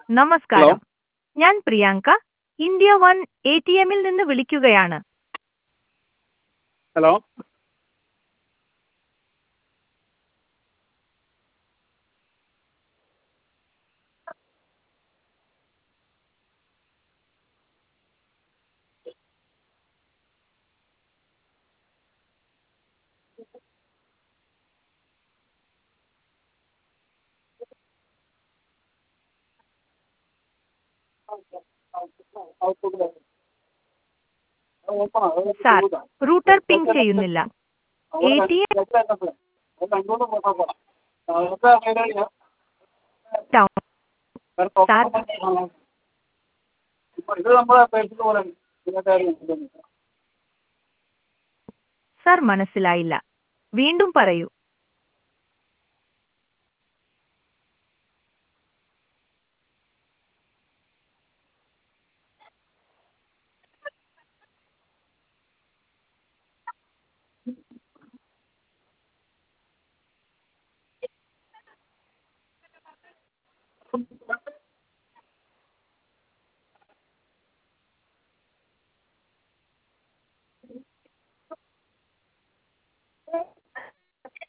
നമസ്കാരം ഞാൻ Priyanka India one A T എമ്മിൽ നിന്ന് വിളിക്കുകയാണ് ഹലോ സാർ റൂട്ടർ പിങ് ചെയ്യുന്നില്ല A T M town sir ഇത് നമ്മളെ പേഴ്സണൽ പോലെ ഇതിനകത്ത് ആരും ഇതൊന്നുമില്ല. സാർ മനസ്സിലായില്ല വീണ്ടും പറയൂ